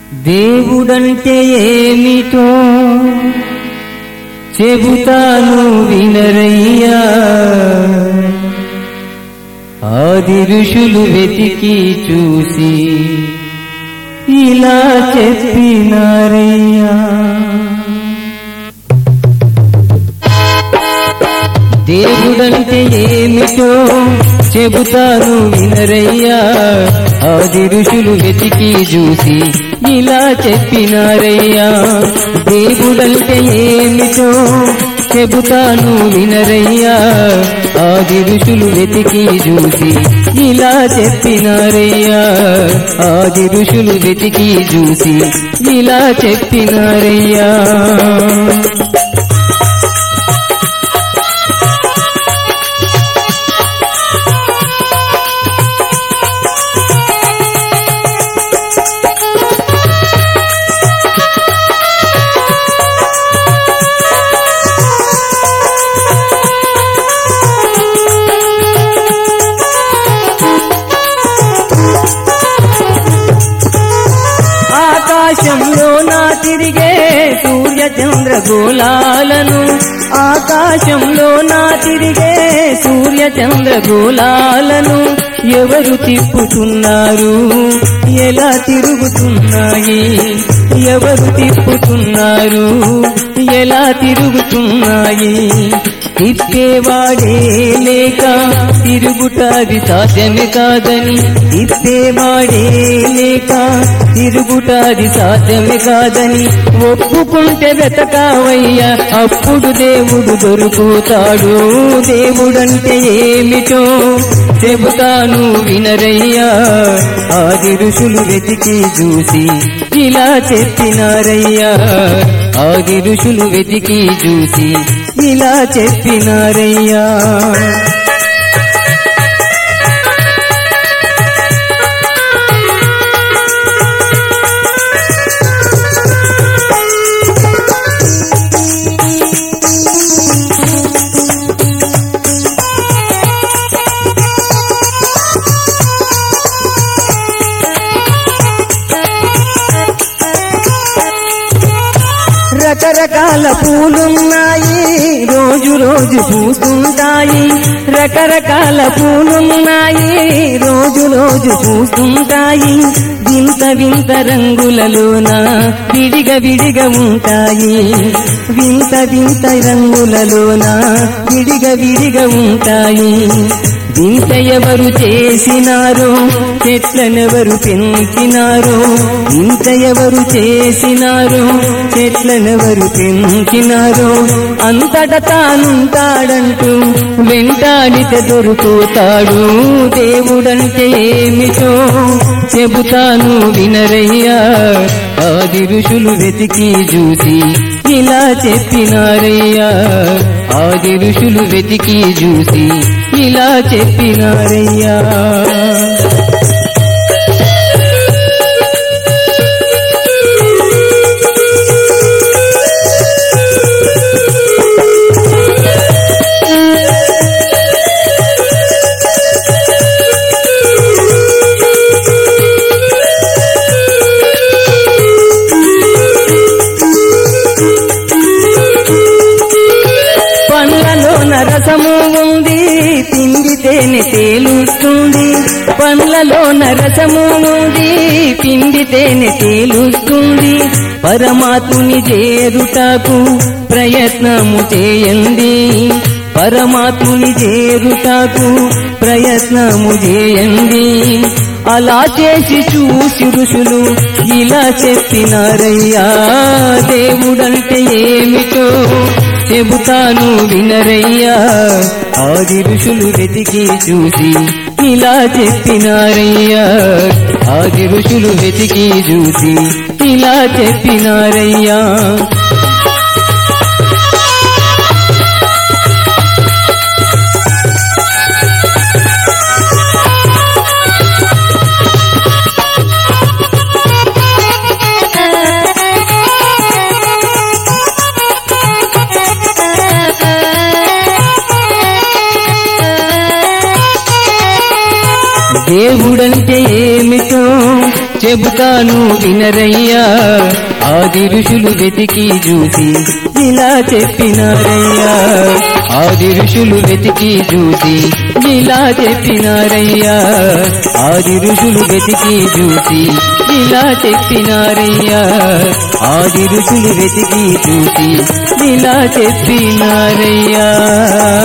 దేవుడంటే ఏమిటో చెబుతాను వినరయ్యా ఆది ఋషులు వెతికి చూసి ఇలా చెప్పినారయ్యా దేవుడంటే ఏమిటో చెబుతాను వినరయ్యా ఆది ఋషులు వెతికి చూసి ఇలా చెప్పినారయ్యా దేవుడంటే ఏమిటో చెబుతాను వినరయ్యా ఆది ఋషులు వెతికి చూసి ఇలా చెప్పినారయ్యా ఆది ఋషులు వెతికి చూసి ఇలా చెప్పినారయ్యా ఆకాశంలో నా తిరిగే సూర్య చంద్ర గోళాలను ఆకాశంలో నా తిరిగే సూర్య చంద్ర గోళాలను ఎవరు తిప్పుతున్నారు ఎలా తిరుగుతున్నాయి ఎవరు తిప్పుతున్నారు ఎలా తిరుగుతున్నాయి తిప్పేవాడే లేక తిరుగుటాది సాధ్యమే కాదని తిప్పేవాడే లేక తిరుగుటాది సాధ్యమే కాదని ఒప్పుకుంటే వెతకావయ్యా అప్పుడు దేవుడు దొరుకుతాడు దేవుడంటే ఏమిటో చెబుతాను వినరయ్యా ఆది ఋషులు వెతికి చూసి ఇలా చెప్పినారయ్యా ఆది ఋషులు వెతికి చూసి ఇలా చెప్పినారయ్యా రకరకాల పూలున్నాయి రోజు రోజు పూస్తుంటాయి రకరకాల పూలున్నాయి రోజు రోజు పూస్తుంటాయి వింత వింత రంగులలోన విడిగా విడిగా ఉంటాయి వింత వింత రంగులలోన విడిగా విడిగా ఉంటాయి వింత ఎవరు చేసినారో చెట్లనెవరు పెంచినారో వింత ఎవరు చేసినారో చెట్లనెవరు పెంచినారో అంతట తానుంటాడంటూ వెంటాడితే దొరుకుతాడు దేవుడంటే ఏమిటో చెబుతాను వినరయ్యా ఆది ఋషులు వెతికి చూసి ఇలా చెప్పినారయ్యా ఆది ఋషులు వెతికి చూసి ఇలా చెప్పినారయ్యా పండ్లలో నరసము ఉంది పిండితేనే తేలుస్తుంది పండ్లలో నరసము ఉంది పిండితేనే తేలుస్తుంది పరమాత్ముని చేరుటకు ప్రయత్నము చేయండి పరమాత్ముని చేరుటకు ప్రయత్నము చేయండి అలా చేసి చూసి ఋషులు ఇలా చెప్పినారయ్యా దేవుడంటే ఏమిటో చెబుతాను వినరయ్యా ఆది ఋషులు వెతికి చూసి ఇలా చెప్పినారయ్యా ఆది ఋషులు వెతికి చూసి ఇలా చెప్పినారయ్యా దేవుడంటే ఏమిటో చెబుతాను వినరయ్యా ఆది ఋషులు వెతికి చూసి ఇలా చెప్పినారయ్యా ఆది ఋషులు వెతికి చూసి ఇలా చెప్పినారయ్యా ఆది ఋషులు వెతికి చూసి ఇలా చెప్పినారయ్యా ఆది ఋషులు వెతికి చూసి ఇలా చెప్పినారయ్యా